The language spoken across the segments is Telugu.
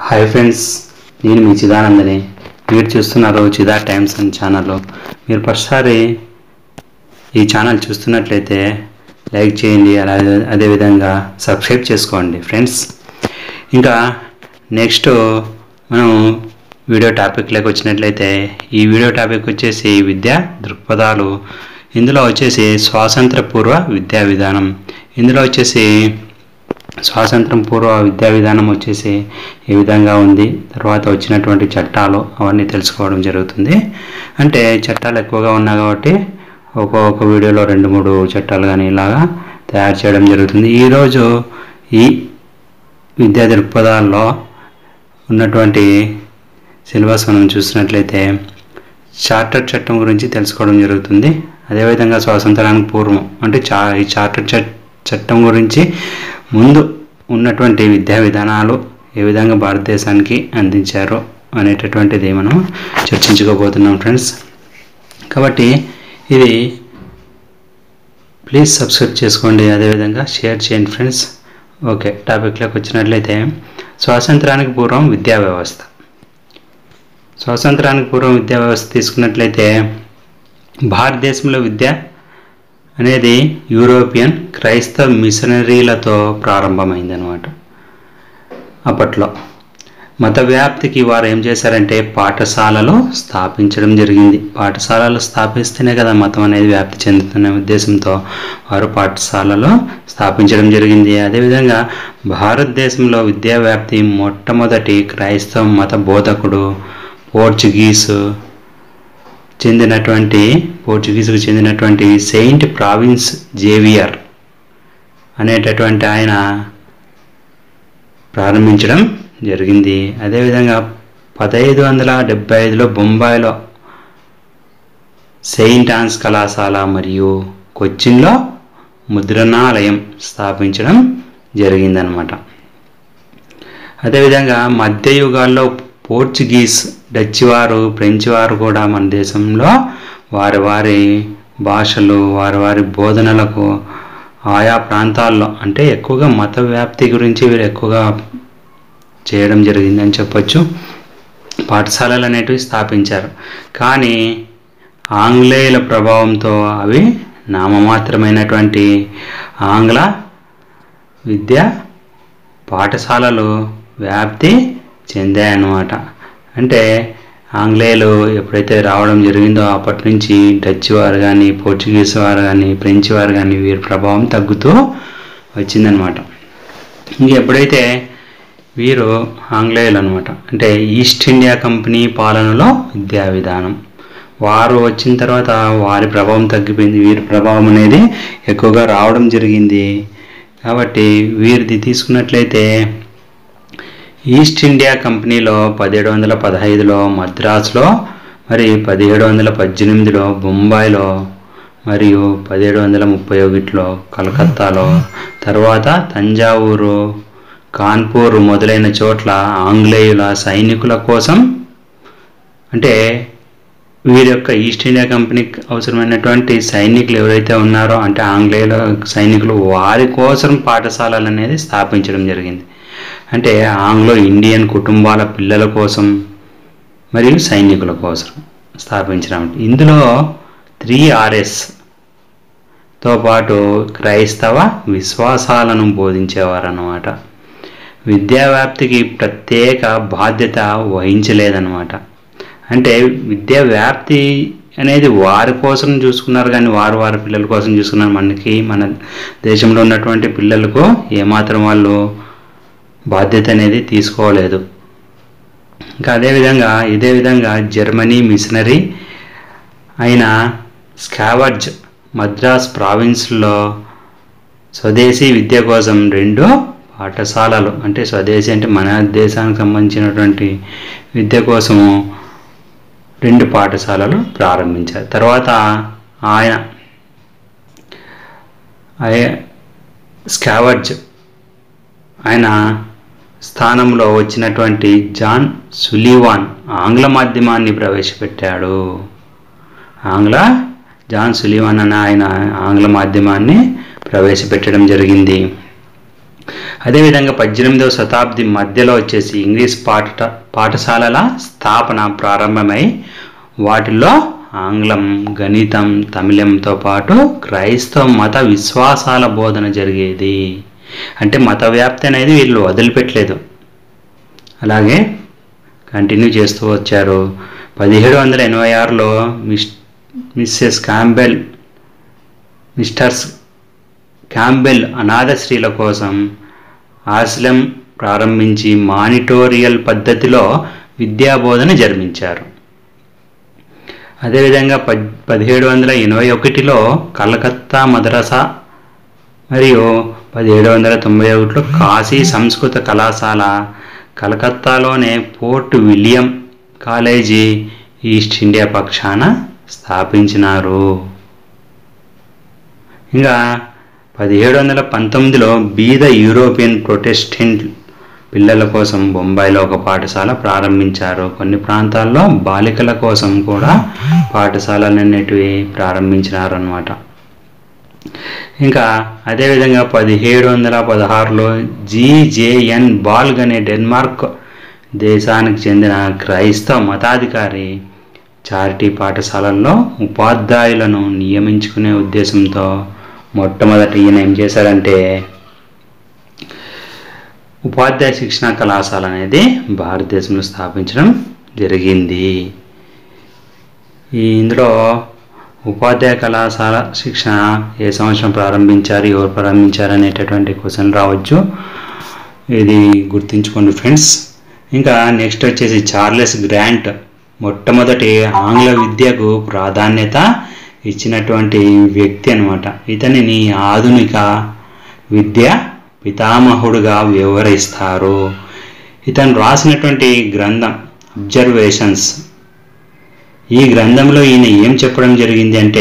హాయ్ ఫ్రెండ్స్ నేను మీ చిదానందని మీరు చూస్తున్నారు చిదా టైమ్స్ అండ్ ఛానల్ మీరు ఫస్ట్సారి ఈ ఛానల్ చూస్తున్నట్లయితే లైక్ చేయండి అలాగే అదేవిధంగా సబ్స్క్రైబ్ చేసుకోండి ఫ్రెండ్స్ ఇంకా నెక్స్ట్ మనం వీడియో టాపిక్లోకి వచ్చినట్లయితే ఈ వీడియో టాపిక్ వచ్చేసి విద్యా దృక్పథాలు ఇందులో వచ్చేసి స్వాతంత్ర పూర్వ విద్యా విధానం ఇందులో వచ్చేసి స్వాతంత్రం పూర్వ విద్యా విధానం వచ్చేసి ఈ విధంగా ఉంది తర్వాత వచ్చినటువంటి చట్టాలు అవన్నీ తెలుసుకోవడం జరుగుతుంది అంటే చట్టాలు ఎక్కువగా ఉన్నాయి కాబట్టి ఒక్కొక్క వీడియోలో రెండు మూడు చట్టాలు కానీ ఇలాగా తయారు చేయడం జరుగుతుంది ఈరోజు ఈ విద్యా దృక్పథాల్లో ఉన్నటువంటి సిలబస్ మనం చూసినట్లయితే చార్టర్ చట్టం గురించి తెలుసుకోవడం జరుగుతుంది అదేవిధంగా స్వాతంత్రానికి పూర్వం అంటే చా ఈ చార్టర్ చట్ చట్టం గురించి ముందు ఉన్నటువంటి విద్యా విధానాలు ఏ విధంగా భారతదేశానికి అందించారో అనేటటువంటిది మనం చర్చించుకోబోతున్నాం ఫ్రెండ్స్ కాబట్టి ఇది ప్లీజ్ సబ్స్క్రైబ్ చేసుకోండి అదేవిధంగా షేర్ చేయండి ఫ్రెండ్స్ ఓకే టాపిక్లోకి వచ్చినట్లయితే స్వాతంత్రానికి పూర్వం విద్యా వ్యవస్థ స్వాతంత్రానికి పూర్వం విద్యా వ్యవస్థ తీసుకున్నట్లయితే భారతదేశంలో విద్య అనేది యూరోపియన్ క్రైస్తవ మిషనరీలతో ప్రారంభమైందనమాట అప్పట్లో మత వ్యాప్తికి వారు ఏం చేశారంటే పాఠశాలలు స్థాపించడం జరిగింది పాఠశాలలు స్థాపిస్తేనే కదా మతం అనేది వ్యాప్తి చెందుతున్న ఉద్దేశంతో వారు పాఠశాలలో స్థాపించడం జరిగింది అదేవిధంగా భారతదేశంలో విద్యా వ్యాప్తి మొట్టమొదటి క్రైస్తవ మత బోధకుడు పోర్చుగీసు చెందినటువంటి పోర్చుగీస్కు చెందినటువంటి సెయింట్ ప్రావిన్స్ జేవియర్ అనేటటువంటి ఆయన ప్రారంభించడం జరిగింది అదేవిధంగా పదహైదు వందల డెబ్బై ఐదులో బొంబాయిలో సెయింట్ ఆన్స్ కళాశాల మరియు కొచ్చిన్లో ముద్రణాలయం స్థాపించడం జరిగిందనమాట అదేవిధంగా మధ్యయుగాల్లో పోర్చుగీస్ డచ్ వారు ఫ్రెంచ్ వారు కూడా మన దేశంలో వారి వారి భాషలు వారి వారి బోధనలకు ఆయా ప్రాంతాల్లో అంటే ఎక్కువగా మత వ్యాప్తి గురించి వీరు ఎక్కువగా చేయడం జరిగిందని చెప్పొచ్చు పాఠశాలలు అనేటివి స్థాపించారు కానీ ఆంగ్లేయుల ప్రభావంతో అవి నామమాత్రమైనటువంటి ఆంగ్ల విద్య పాఠశాలలు వ్యాప్తి చెందాయన్నమాట అంటే ఆంగ్లేయులు ఎప్పుడైతే రావడం జరిగిందో అప్పటి నుంచి డచ్ వారు కానీ పోర్చుగీస్ వారు కానీ ఫ్రెంచ్ వారు కానీ వీరి ప్రభావం తగ్గుతూ వచ్చిందనమాట ఇంక ఎప్పుడైతే వీరు ఆంగ్లేయులు అనమాట అంటే ఈస్ట్ ఇండియా కంపెనీ పాలనలో విద్యా విధానం వారు వచ్చిన తర్వాత వారి ప్రభావం తగ్గిపోయింది వీరి ప్రభావం అనేది ఎక్కువగా రావడం జరిగింది కాబట్టి వీరిది తీసుకున్నట్లయితే ఈస్ట్ ఇండియా కంపెనీలో పదిహేడు వందల పదహైదులో మద్రాసులో మరి పదిహేడు వందల పద్దెనిమిదిలో బొంబాయిలో మరియు పదిహేడు వందల ముప్పై ఒకటిలో కలకత్తాలో తర్వాత తంజావూరు కాన్పూర్ మొదలైన చోట్ల ఆంగ్లేయుల సైనికుల కోసం అంటే వీరి యొక్క ఈస్ట్ ఇండియా కంపెనీకి అవసరమైనటువంటి సైనికులు ఎవరైతే ఉన్నారో అంటే ఆంగ్లేయుల సైనికులు వారి కోసం పాఠశాలలు అనేది స్థాపించడం జరిగింది అంటే ఆంగ్లో ఇండియన్ కుటుంబాల పిల్లల కోసం మరియు సైనికుల కోసం స్థాపించడం ఇందులో త్రీ ఆర్ఎస్తో పాటు క్రైస్తవ విశ్వాసాలను బోధించేవారు అన్నమాట విద్యావ్యాప్తికి ప్రత్యేక బాధ్యత వహించలేదన్నమాట అంటే విద్యా వ్యాప్తి అనేది వారి కోసం చూసుకున్నారు కానీ వారు వారి పిల్లల కోసం చూసుకున్నారు మనకి మన దేశంలో ఉన్నటువంటి పిల్లలకు ఏమాత్రం వాళ్ళు బాధ్యత అనేది తీసుకోలేదు ఇంకా అదేవిధంగా ఇదే విధంగా జర్మనీ మిషనరీ అయిన స్కావర్జ్ మద్రాస్ ప్రావిన్స్లో స్వదేశీ విద్య కోసం రెండు పాఠశాలలు అంటే స్వదేశీ అంటే మన దేశానికి సంబంధించినటువంటి విద్య కోసము రెండు పాఠశాలలు ప్రారంభించారు తర్వాత ఆయన స్కావర్జ్ ఆయన స్థానంలో వచ్చినటువంటి జాన్ సులీవాన్ ఆంగ్ల మాధ్యమాన్ని ప్రవేశపెట్టాడు ఆంగ్ల జాన్ సులీవాన్ అనే ఆయన ఆంగ్ల మాధ్యమాన్ని ప్రవేశపెట్టడం జరిగింది అదేవిధంగా పద్దెనిమిదవ శతాబ్ది మధ్యలో వచ్చేసి ఇంగ్లీష్ పాఠ పాఠశాలల స్థాపన ప్రారంభమై వాటిల్లో ఆంగ్లం గణితం తమిళంతో పాటు క్రైస్తవ మత విశ్వాసాల బోధన జరిగేది అంటే మత వ్యాప్తి అనేది వీళ్ళు వదిలిపెట్టలేదు అలాగే కంటిన్యూ చేస్తూ వచ్చారు పదిహేడు వందల ఎనభై ఆరులో miss Mrs Campbell misters Campbell అనాథ స్త్రీల కోసం ఆశ్రమం ప్రారంభించి మానిటోరియల్ పద్ధతిలో విద్యాబోధన జరిపించారు అదేవిధంగా పద్ పదిహేడు వందల ఎనభై ఒకటిలో కలకత్తా మద్రసా మరియు పదిహేడు వందల తొంభై ఒకటిలో కాశీ సంస్కృత కళాశాల కలకత్తాలోనే fort William college East India పక్షాన స్థాపించినారు ఇంకా పదిహేడు వందల పంతొమ్మిదిలో బీద యూరోపియన్ ప్రొటెస్టెంట్ పిల్లల కోసం బొంబాయిలో ఒక పాఠశాల ప్రారంభించారు కొన్ని ప్రాంతాల్లో బాలికల కోసం కూడా పాఠశాలలు అనేటివి ప్రారంభించినారు అనమాట ఇంకా అదేవిధంగా పదిహేడు వందల పదహారులో జీజేఎన్ బాల్గ్ అనే డెన్మార్క్ దేశానికి చెందిన క్రైస్తవ మతాధికారి చారిటీ పాఠశాలల్లో ఉపాధ్యాయులను నియమించుకునే ఉద్దేశంతో మొట్టమొదట ఈయన ఏం చేశారంటే ఉపాధ్యాయ శిక్షణ కళాశాల అనేది భారతదేశంలో స్థాపించడం జరిగింది ఈ ఇందులో ఉపాధ్యాయ కళాశాల శిక్షణ ఏ సంవత్సరం ప్రారంభించారు ఎవరు ప్రారంభించారు అనేటటువంటి క్వశ్చన్ రావచ్చు ఇది గుర్తుంచుకోండి ఫ్రెండ్స్ ఇంకా నెక్స్ట్ వచ్చేసి చార్లెస్ గ్రాంట్ మొట్టమొదటి ఆంగ్ల విద్యకు ప్రాధాన్యత ఇచ్చినటువంటి వ్యక్తి అనమాట ఇతనిని ఆధునిక విద్య పితామహుడుగా వ్యవహరిస్తారు ఇతను రాసినటువంటి గ్రంథం అబ్జర్వేషన్స్ ఈ గ్రంథంలో ఈయన ఏం చెప్పడం జరిగింది అంటే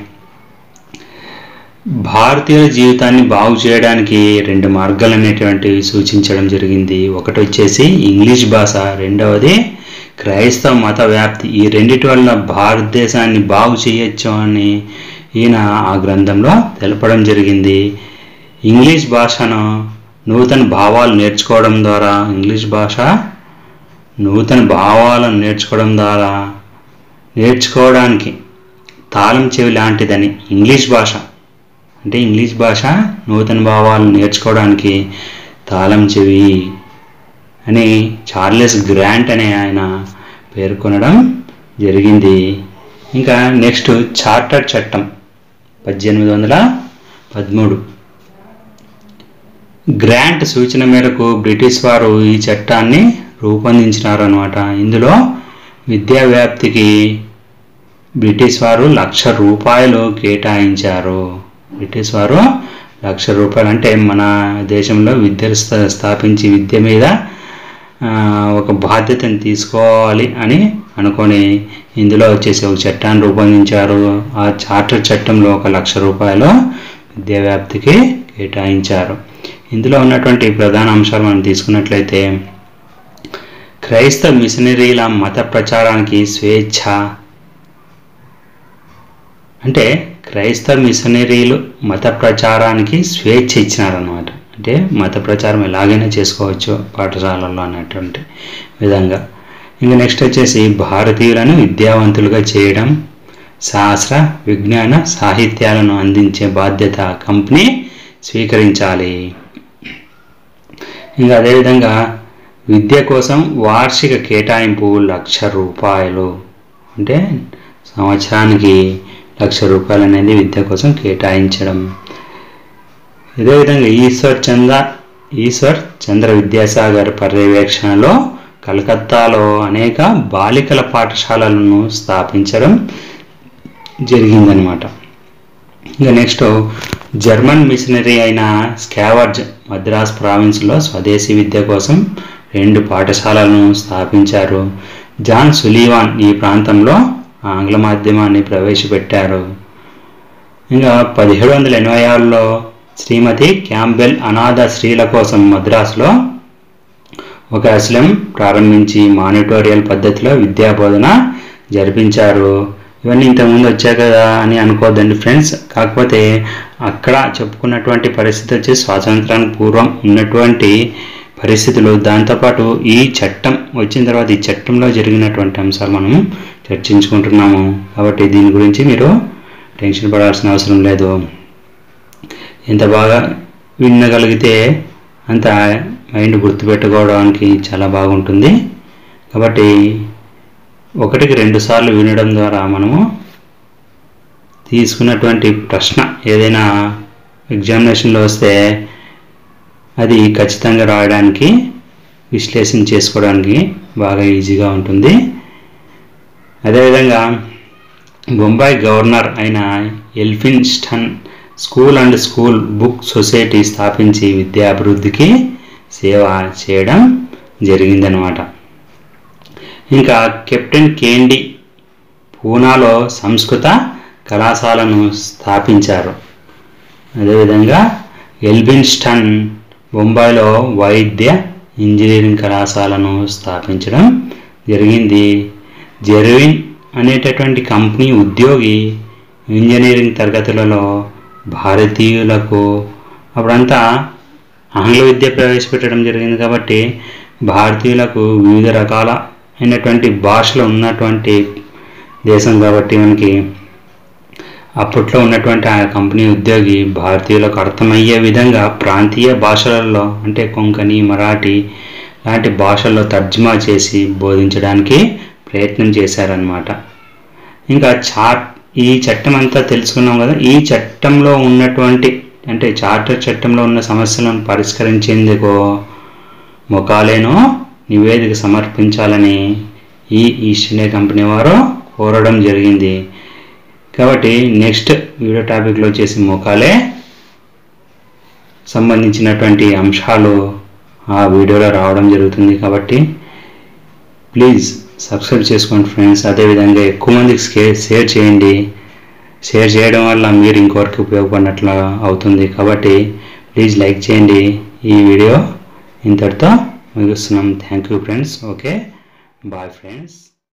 భారతీయుల జీవితాన్ని బాగు చేయడానికి రెండు మార్గాలు అనేటువంటివి సూచించడం జరిగింది ఒకటి వచ్చేసి ఇంగ్లీష్ భాష రెండవది క్రైస్తవ మత వ్యాప్తి ఈ రెండిటి వల్ల భారతదేశాన్ని బాగు చేయొచ్చు అని ఈయన ఆ గ్రంథంలో తెలపడం జరిగింది ఇంగ్లీష్ భాషను నూతన భావాలు నేర్చుకోవడం ద్వారా ఇంగ్లీష్ భాష నూతన భావాలను నేర్చుకోవడం ద్వారా నేర్చుకోవడానికి తాళం చెవి లాంటిదని ఇంగ్లీష్ భాష అంటే ఇంగ్లీష్ భాష నూతన భావాలు నేర్చుకోవడానికి తాళం చెవి అని చార్లెస్ గ్రాంట్ అనే ఆయన పేర్కొనడం జరిగింది ఇంకా నెక్స్ట్ చార్టర్ చట్టం పద్దెనిమిది వందల పదమూడు గ్రాంట్ సూచన మేరకు బ్రిటిష్ వారు ఈ చట్టాన్ని రూపొందించినారు అనమాట ఇందులో విద్యా వ్యాప్తికి బ్రిటిష్ వారు లక్ష రూపాయలు కేటాయించారు బ్రిటిష్ వారు లక్ష రూపాయలు అంటే మన దేశంలో విద్య స్థ- స్థాపించి విద్య మీద ఆ, ఒక బాధ్యతను తీసుకోవాలి అని అనుకొని ఇందులో వచ్చేసి ఒక చట్టాన్ని రూపొందించారు ఆ చార్టర్ చట్టంలో ఒక లక్ష రూపాయలు విద్యా వ్యాప్తికి కేటాయించారు ఇందులో ఉన్నటువంటి ప్రధాన అంశాలు మనం తీసుకున్నట్లయితే క్రైస్తవ మిషనరీల మత ప్రచారానికి స్వేచ్ఛ అంటే క్రైస్తవ మిషనరీలు మత ప్రచారానికి స్వేచ్ఛ ఇచ్చినారనమాట అంటే మత ప్రచారం ఎలాగైనా చేసుకోవచ్చు పాఠశాలల్లో అన్నటువంటి విధంగా ఇంకా నెక్స్ట్ వచ్చేసి భారతీయులను విద్యావంతులుగా చేయడం శాస్త్ర విజ్ఞాన సాహిత్యాలను అందించే బాధ్యత కంపెనీ స్వీకరించాలి ఇంకా అదేవిధంగా విద్య కోసం వార్షిక కేటాయింపు లక్ష రూపాయలు అంటే సంవత్సరానికి లక్ష రూపాయలు అనేది విద్య కోసం కేటాయించడం ఇదే విధంగా ఈశ్వర్ చంద్ర ఈశ్వర్ చంద్ర విద్యాసాగర్ పర్యవేక్షణలో కలకత్తాలో అనేక బాలికల పాఠశాలలను స్థాపించడం జరిగిందనమాట ఇంకా నెక్స్ట్ జర్మన్ మిషనరీ అయిన స్కావర్జ్ మద్రాస్ ప్రావిన్స్లో స్వదేశీ విద్య కోసం రెండు పాఠశాలలను స్థాపించారు జాన్ సులీవాన్ ఈ ప్రాంతంలో ఆంగ్ల మాధ్యమాన్ని ప్రవేశపెట్టారు ఇంకా పదిహేడు వందల ఎనభై ఆరులో శ్రీమతి క్యాంబెల్ అనాథ స్త్రీల కోసం మద్రాసులో ఒక అస్లం ప్రారంభించి మానిటోరియల్ పద్ధతిలో విద్యాబోధన జరిపించారు ఇవన్నీ ఇంతకుముందు వచ్చాయి కదా అని అనుకోవద్దండి ఫ్రెండ్స్ కాకపోతే అక్కడ చెప్పుకున్నటువంటి పరిస్థితి వచ్చి స్వాతంత్రానికి పూర్వం ఉన్నటువంటి పరిస్థితులు దాంతోపాటు ఈ చట్టం వచ్చిన తర్వాత ఈ చట్టంలో జరిగినటువంటి అంశాలు మనం చర్చించుకుంటున్నాము కాబట్టి దీని గురించి మీరు టెన్షన్ పడాల్సిన అవసరం లేదు ఎంత బాగా వినగలిగితే అంత మైండ్ గుర్తుపెట్టుకోవడానికి చాలా బాగుంటుంది కాబట్టి ఒకటికి రెండు సార్లు వినడం ద్వారా మనము తీసుకున్నటువంటి ప్రశ్న ఏదైనా ఎగ్జామినేషన్లో వస్తే అది ఖచ్చితంగా రాయడానికి విశ్లేషణ చేసుకోవడానికి బాగా ఈజీగా ఉంటుంది అదేవిధంగా బొంబాయి గవర్నర్ అయిన Elphinstone school and school book society స్థాపించి విద్యాభివృద్ధికి సేవ చేయడం జరిగిందనమాట ఇంకా కెప్టెన్ కేండి పూనాలో సంస్కృత కళాశాలను స్థాపించారు అదేవిధంగా ఎల్బిన్స్టన్ బొంబాయిలో వైద్య ఇంజనీరింగ్ కళాశాలను స్థాపించడం జరిగింది జెర్విన్ అనేటటువంటి కంపెనీ ఉద్యోగి ఇంజనీరింగ్ తరగతులలో భారతీయులకు అప్పుడంతా ఆంగ్ల విద్య ప్రవేశపెట్టడం జరిగింది కాబట్టి భారతీయులకు వివిధ రకాల అయినటువంటి భాషలు ఉన్నటువంటి దేశం కాబట్టి మనకి అప్పట్లో ఉన్నటువంటి ఆ కంపెనీ ఉద్యోగి భారతీయులకు అర్థమయ్యే విధంగా ప్రాంతీయ భాషలలో అంటే కొంకణి మరాఠీ లాంటి భాషల్లో తర్జుమా చేసి బోధించడానికి ప్రయత్నం చేశారనమాట ఇంకా చార్ట్ ఈ చట్టం అంతా తెలుసుకున్నాం కదా ఈ చట్టంలో ఉన్నటువంటి అంటే చార్టర్ చట్టంలో ఉన్న సమస్యలను పరిష్కరించేందుకు మొకాలేనో నివేదిక సమర్పించాలని ఈ ఈస్ట్ ఇండియా కంపెనీ వారు కోరడం జరిగింది కాబట్టి నెక్స్ట్ వీడియో టాపిక్లో వచ్చేసి మొకాలే సంబంధించినటువంటి అంశాలు ఆ వీడియోలో రావడం జరుగుతుంది కాబట్టి ప్లీజ్ సబ్స్క్రైబ్ చేసుకోండి ఫ్రెండ్స్ అదేవిధంగా ఎక్కువ మందికి షేర్ చేయండి షేర్ చేయడం వల్ల మీరు ఇంకొకరికి ఉపయోగపడినట్లు అవుతుంది కాబట్టి ప్లీజ్ లైక్ చేయండి ఈ వీడియో ఇంతటితో ముగిస్తున్నాం thank you friends okay bye friends